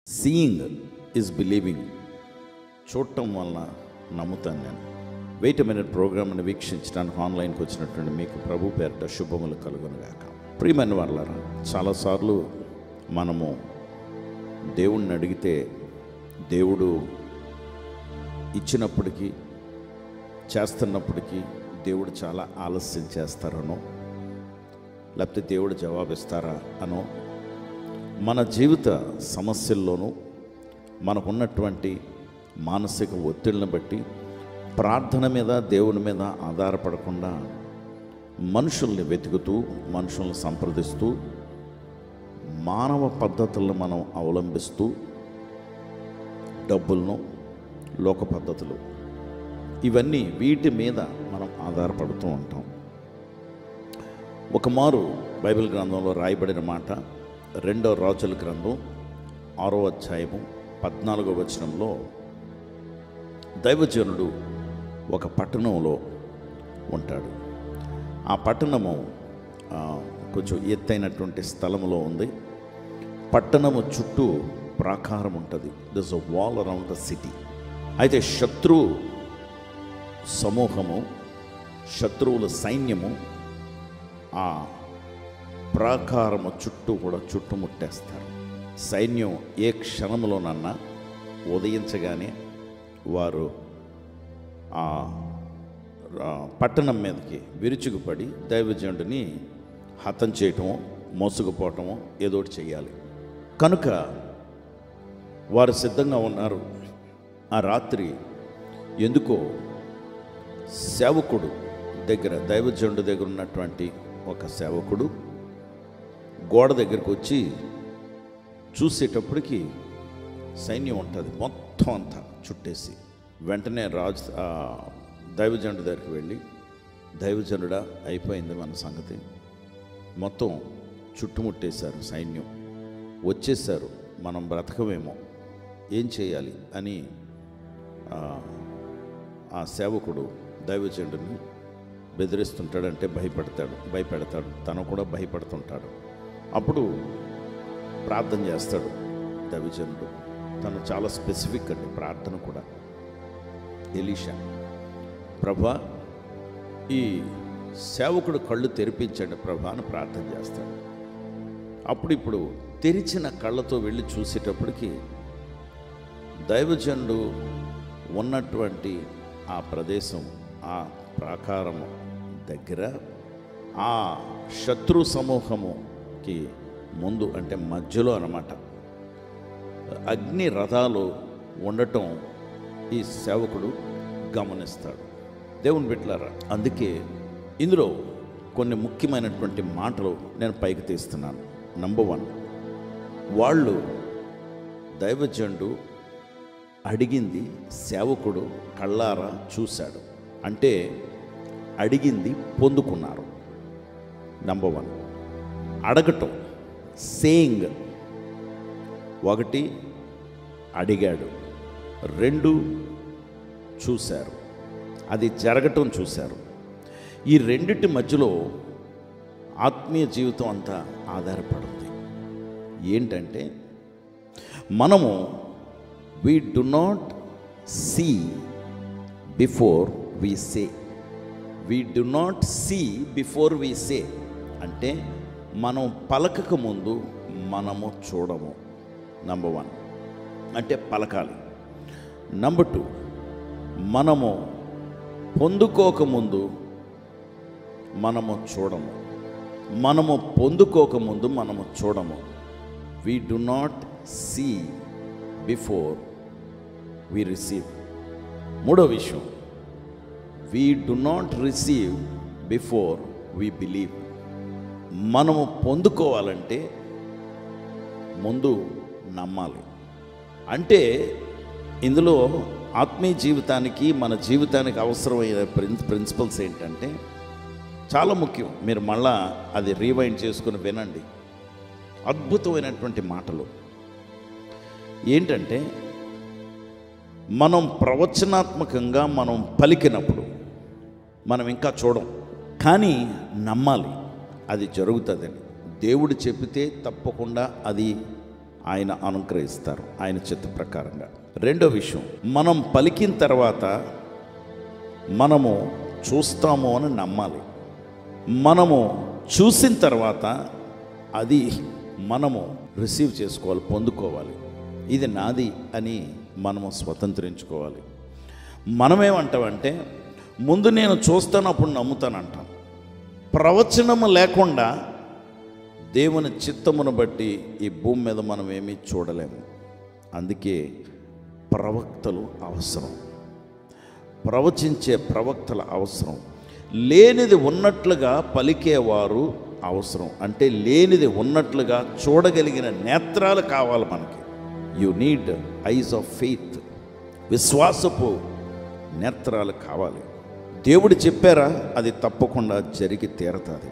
seeing is believing చూడటం వలన నమ్ముతాను నేను వెయిట్ మినిట్ ప్రోగ్రామ్ని వీక్షించడానికి ఆన్లైన్కి వచ్చినటువంటి మీకు ప్రభు పేరిట శుభములు కలుగునుగాక ప్రియమైన వాళ్ళారా చాలాసార్లు మనము దేవుణ్ణి అడిగితే దేవుడు ఇచ్చినప్పటికీ చేస్తున్నప్పటికీ దేవుడు చాలా ఆలస్యం చేస్తారనో లేకపోతే దేవుడు జవాబిస్తారా అనో మన జీవిత సమస్యల్లోనూ మనకున్నటువంటి మానసిక ఒత్తిడిని బట్టి ప్రార్థన మీద దేవుని మీద ఆధారపడకుండా మనుషుల్ని వెతుకుతూ మనుషుల్ని సంప్రదిస్తూ మానవ పద్ధతులను మనం అవలంబిస్తూ డబ్బులను లోక పద్ధతులు ఇవన్నీ వీటి మీద మనం ఆధారపడుతూ ఉంటాం ఒక మారు బైబిల్ గ్రంథంలో రాయబడిన మాట రెండో రాజుల గ్రంథం ఆరో అధ్యాయము పద్నాలుగో వచనంలో దైవజనుడు ఒక పట్టణంలో ఉంటాడు ఆ పట్టణము ఆ, కొంచెం ఎత్తైనటువంటి స్థలంలో ఉంది పట్టణము చుట్టూ ప్రాకారం ఉంటుంది this a wall around the city అయితే శత్రు సమూహము శత్రువుల సైన్యము ఆ ప్రాకారము చుట్టూ కూడా చుట్టుముట్టేస్తారు సైన్యం ఏ క్షణంలోనన్నా ఉదయించగానే వారు ఆ ఆ పట్టణం మీదకి విరుచుకుపడి దైవజనుడిని హతం చేయటమో మోసుకుపోవటమో ఏదో ఒకటి చేయాలి కనుక వారు సిద్ధంగా ఉన్నారు ఆ రాత్రి ఎందుకో సేవకుడు దగ్గర దైవజనుడి దగ్గర ఉన్నటువంటి ఒక సేవకుడు గోడ దగ్గరికి వచ్చి చూసేటప్పటికి సైన్యం ఉంటుంది మొత్తం అంతా చుట్టేసి వెంటనే రాజు ఆ, దైవజనుడి దగ్గరికి వెళ్ళి దైవజనుడా అయిపోయింది మన సంగతి మొత్తం చుట్టుముట్టేశారు సైన్యం వచ్చేసారు మనం బ్రతకమేమో ఏం చేయాలి అని ఆ, ఆ సేవకుడు దైవజనుడిని బెదిరిస్తుంటాడంటే భయపడతాడు భయపెడతాడు తను కూడా భయపడుతుంటాడు అప్పుడు ప్రార్థన చేస్తాడు దైవజనుడు తను చాలా స్పెసిఫిక్ అండి ప్రార్థన కూడా ఎలీషా ప్రభా ఈ సేవకుడు కళ్ళు తెరిపించండి ప్రభా అని ప్రార్థన చేస్తాడు అప్పుడు ఇప్పుడు తెరిచిన కళ్ళతో వెళ్ళి చూసేటప్పటికి దైవజనుడు ఉన్నటువంటి ఆ ప్రదేశం ఆ ప్రాకారము దగ్గర ఆ శత్రు సమూహముకి ముందు అంటే మధ్యలో అన్నమాట అగ్ని రథాలు ఉండటం ఈ సేవకుడు గమనిస్తాడు దేవుని బిడ్డలారా అందుకే ఇందులో కొన్ని ముఖ్యమైనటువంటి మాటలు నేను పైకి తీస్తున్నాను నంబర్ వన్ వాళ్ళు దైవజనుడు అడిగింది సేవకుడు కళ్ళారా చూశాడు అంటే అడిగింది పొందుకున్నారు నంబర్ వన్ అడగటం సేయింగ్ ఒకటి అడిగాడు రెండు చూశారు అది జరగటం చూశారు ఈ రెండిటి మధ్యలో ఆత్మీయ జీవితం అంతా ఆధారపడుతుంది ఏంటంటే మనము we do not see before we say we do not see before we say అంటే మనం పలకక ముందు మనము చూడము నంబర్ వన్ అంటే పలకాలి నంబర్ టూ మనము పొందుకోకముందు మనము చూడము మనము పొందుకోకముందు మనము చూడము we do not see before we receive మూడో విషయం we do not receive before we believe మనము పొందుకోవాలంటే ముందు నమ్మాలి అంటే ఇందులో ఆత్మీయ జీవితానికి మన జీవితానికి అవసరమైన ప్రిన్ ప్రిన్సిపల్స్ ఏంటంటే చాలా ముఖ్యం మీరు మళ్ళా అది రీవైండ్ చేసుకుని వినండి అద్భుతమైనటువంటి మాటలు ఏంటంటే మనం ప్రవచనాత్మకంగా మనం పలికినప్పుడు మనం ఇంకా చూడం కానీ నమ్మాలి అది జరుగుతుందని దేవుడు చెబితే తప్పకుండా అది ఆయన అనుగ్రహిస్తారు ఆయన చిత్త ప్రకారంగా రెండో విషయం మనం పలికిన తర్వాత మనము చూస్తాము అని నమ్మాలి మనము చూసిన తర్వాత అది మనము రిసీవ్ చేసుకోవాలి పొందుకోవాలి ఇది నాది అని మనము స్వతంత్రించుకోవాలి మనమేమంటామంటే ముందు నేను చూస్తాను అప్పుడు నమ్ముతాను అంటాం ప్రవచనము లేకుండా దేవుని చిత్తమును బట్టి ఈ భూమి మీద మనం ఏమీ చూడలేము అందుకే ప్రవక్తలు అవసరం ప్రవచించే ప్రవక్తల అవసరం లేనిది ఉన్నట్లుగా పలికేవారు అవసరం అంటే లేనిది ఉన్నట్లుగా చూడగలిగిన నేత్రాలు కావాలి మనకి you need eyes of faith విశ్వాసపు నేత్రాలు కావాలి దేవుడు చెప్పారా అది తప్పకుండా జరిగి తీరతాది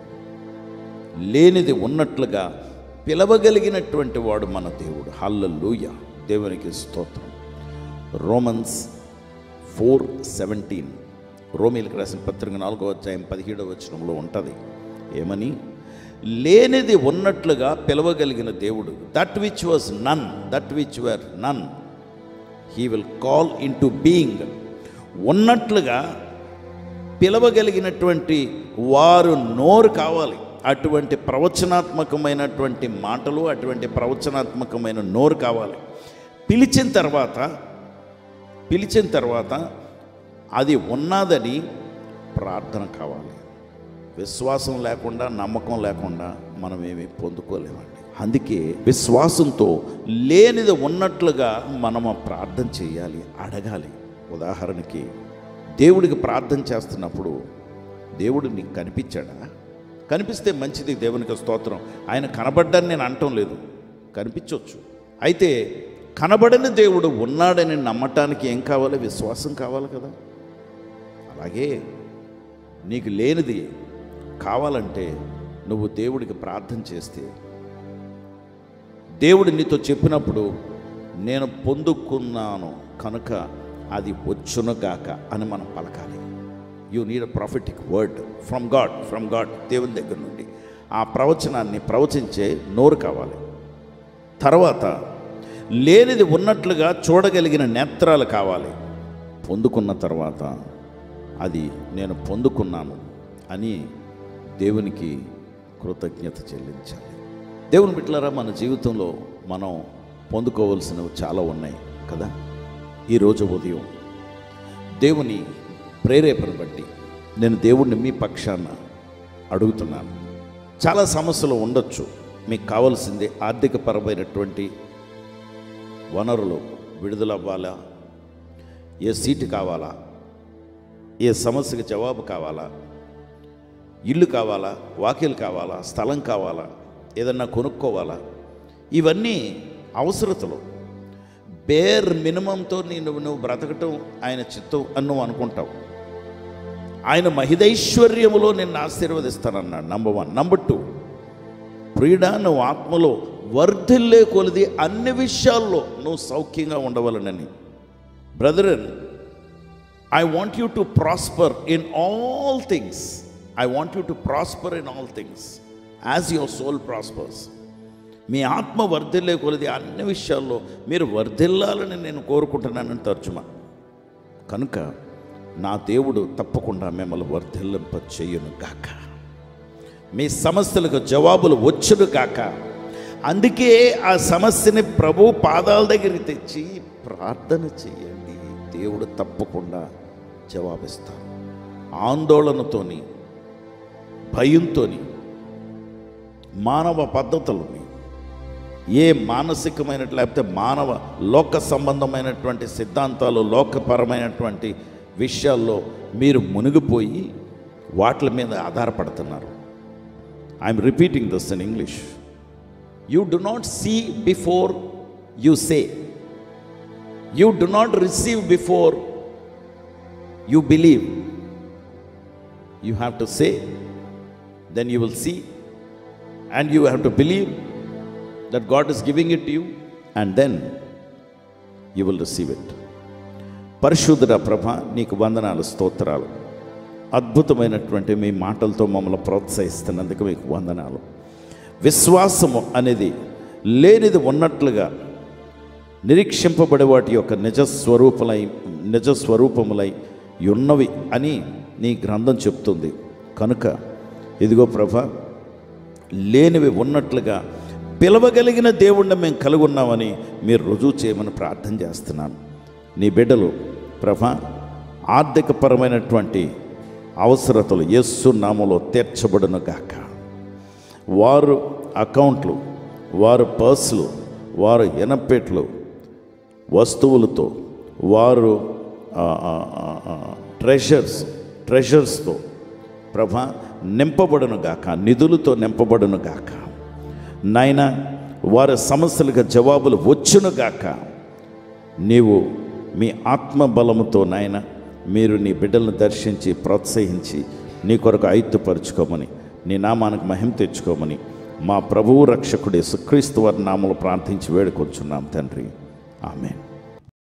లేనిది ఉన్నట్లుగా పిలవగలిగినటువంటి వాడు మన దేవుడు హల్లెలూయ దేవునికి స్తోత్రం రోమన్స్ ఫోర్ సెవెంటీన్ రోమిలకు రాసిన పత్రిక నాలుగో అధ్యాయం పదిహేడవ వచనంలో ఉంటుంది ఏమని లేనిది ఉన్నట్లుగా పిలవగలిగిన దేవుడు that which was none that which were none he will call into being ఉన్నట్లుగా పిలవగలిగినటువంటి వారు నోరు కావాలి అటువంటి ప్రవచనాత్మకమైనటువంటి మాటలు అటువంటి ప్రవచనాత్మకమైన నోరు కావాలి పిలిచిన తర్వాత పిలిచిన తర్వాత అది ఉన్నదని ప్రార్థన కావాలి విశ్వాసం లేకుండా నమ్మకం లేకుండా మనం ఏమీ పొందుకోలేమండి అందుకే విశ్వాసంతో లేనిది ఉన్నట్లుగా మనము ప్రార్థన చేయాలి అడగాలి ఉదాహరణకి దేవుడికి ప్రార్థన చేస్తున్నప్పుడు దేవుడు నీకు కనిపించాడా కనిపిస్తే మంచిది దేవునికి స్తోత్రం ఆయన కనబడ్డాన్ని నేను అంటం లేదు కనిపించవచ్చు అయితే కనబడని దేవుడు ఉన్నాడని నమ్మటానికి ఏం కావాలి విశ్వాసం కావాలి కదా అలాగే నీకు లేనిది కావాలంటే నువ్వు దేవుడికి ప్రార్థన చేస్తే దేవుడు నీతో చెప్పినప్పుడు నేను పొందుకున్నాను కనుక అది వచ్చునుగాక అని మనం పలకాలి you need a prophetic word from God from God దేవుని దగ్గర నుండి ఆ ప్రవచనాన్ని ప్రవచించే నోరు కావాలి తర్వాత లేనిది ఉన్నట్లుగా చూడగలిగిన నేత్రాలు కావాలి పొందుకున్న తర్వాత అది నేను పొందుకున్నాను అని దేవునికి కృతజ్ఞత చెల్లించాలి దేవుని బిడ్డలారా మన జీవితంలో మనం పొందుకోవలసినవి చాలా ఉన్నాయి కదా ఈరోజు ఉదయం దేవుని ప్రేరేపణ బట్టి నేను దేవుణ్ణి మీ పక్షాన అడుగుతున్నాను చాలా సమస్యలు ఉండొచ్చు మీకు కావాల్సింది ఆర్థికపరమైనటువంటి వనరులు విడుదల అవ్వాలా ఏ సీటు కావాలా ఏ సమస్యకి జవాబు కావాలా ఇల్లు కావాలా వాకిలు కావాలా స్థలం కావాలా ఏదన్నా కొనుక్కోవాలా ఇవన్నీ అవసరతలు బేర్ మినిమంతో నేను నువ్వు బ్రతకటం ఆయన చిత్తం అని నువ్వు అనుకుంటావు ఆయన మహిదైశ్వర్యములో నిన్ను ఆశీర్వదిస్తానన్నాడు నంబర్ వన్ నంబర్ టూ ప్రియుడా నువ్వు ఆత్మలో వర్ధిల్లే కొలిది అన్ని విషయాల్లో నువ్వు సౌఖ్యంగా ఉండవలనని brethren I want you to prosper in all things I want you to prosper in all things as your soul prospers మీ ఆత్మ వర్ధిల్లే కొలిది అన్ని విషయాల్లో మీరు వర్ధిల్లాలని నేను కోరుకుంటున్నానని తర్జుమా కనుక నా దేవుడు తప్పకుండా మిమ్మల్ని వర్ధిల్లింప చెయ్యను గాక మీ సమస్యలకు జవాబులు వచ్చును గాక అందుకే ఆ సమస్యని ప్రభు పాదాల దగ్గరికి తెచ్చి ప్రార్థన చేయండి దేవుడు తప్పకుండా జవాబిస్తాడు ఆందోళనతోని భయంతోని మానవ పద్ధతులని ఏ మానసికమైన లేకపోతే మానవ లోక సంబంధమైనటువంటి సిద్ధాంతాలు లోకపరమైనటువంటి విషయాల్లో మీరు మునిగిపోయి వాటి మీద ఆధారపడుతున్నారు I'm repeating this in English you do not see before you say you do not receive before you believe you have to say then you will see and you have to believe that God is giving it you and then you will receive it పరిశుద్ధుడ ప్రభ నీకు వందనాలు స్తోత్రాలు అద్భుతమైనటువంటి మీ మాటలతో మమ్మల్ని ప్రోత్సహిస్తున్నందుకు మీకు వందనాలు విశ్వాసము అనేది లేనిది ఉన్నట్లుగా నిరీక్షింపబడే వాటి యొక్క నిజ స్వరూపులై నిజ స్వరూపములై ఉన్నవి అని నీ గ్రంథం చెప్తుంది కనుక ఇదిగో ప్రభ లేనివి ఉన్నట్లుగా పిలవగలిగిన దేవుణ్ణి మేము కలిగి ఉన్నామని మీరు రుజువు చేయమని ప్రార్థన చేస్తున్నాను నీ బిడ్డలు ప్రభ ఆర్థికపరమైనటువంటి అవసరతలు యేసు నామలో తీర్చబడును గాక వారు అకౌంట్లు వారు పర్సులు వారు ఎనపెట్లు వస్తువులతో వారు ట్రెషర్స్ ట్రెషర్స్తో ప్రభ నింపబడును గాక నిధులతో నింపబడును గాక నాయన వారి సమస్యలకు జవాబులు వచ్చును గాక నీవు మీ ఆత్మ బలముతో నాయన మీరు నీ బిడ్డలను దర్శించి ప్రోత్సహించి నీ కొరకు ఐత్తుపరుచుకోమని నీ నామానికి మహిమ తెచ్చుకోమని మా ప్రభువు రక్షకుడే సుక్రీస్తు వారి నామలు ప్రార్థించి వేడుకొంచున్నాం తండ్రి ఆమెన్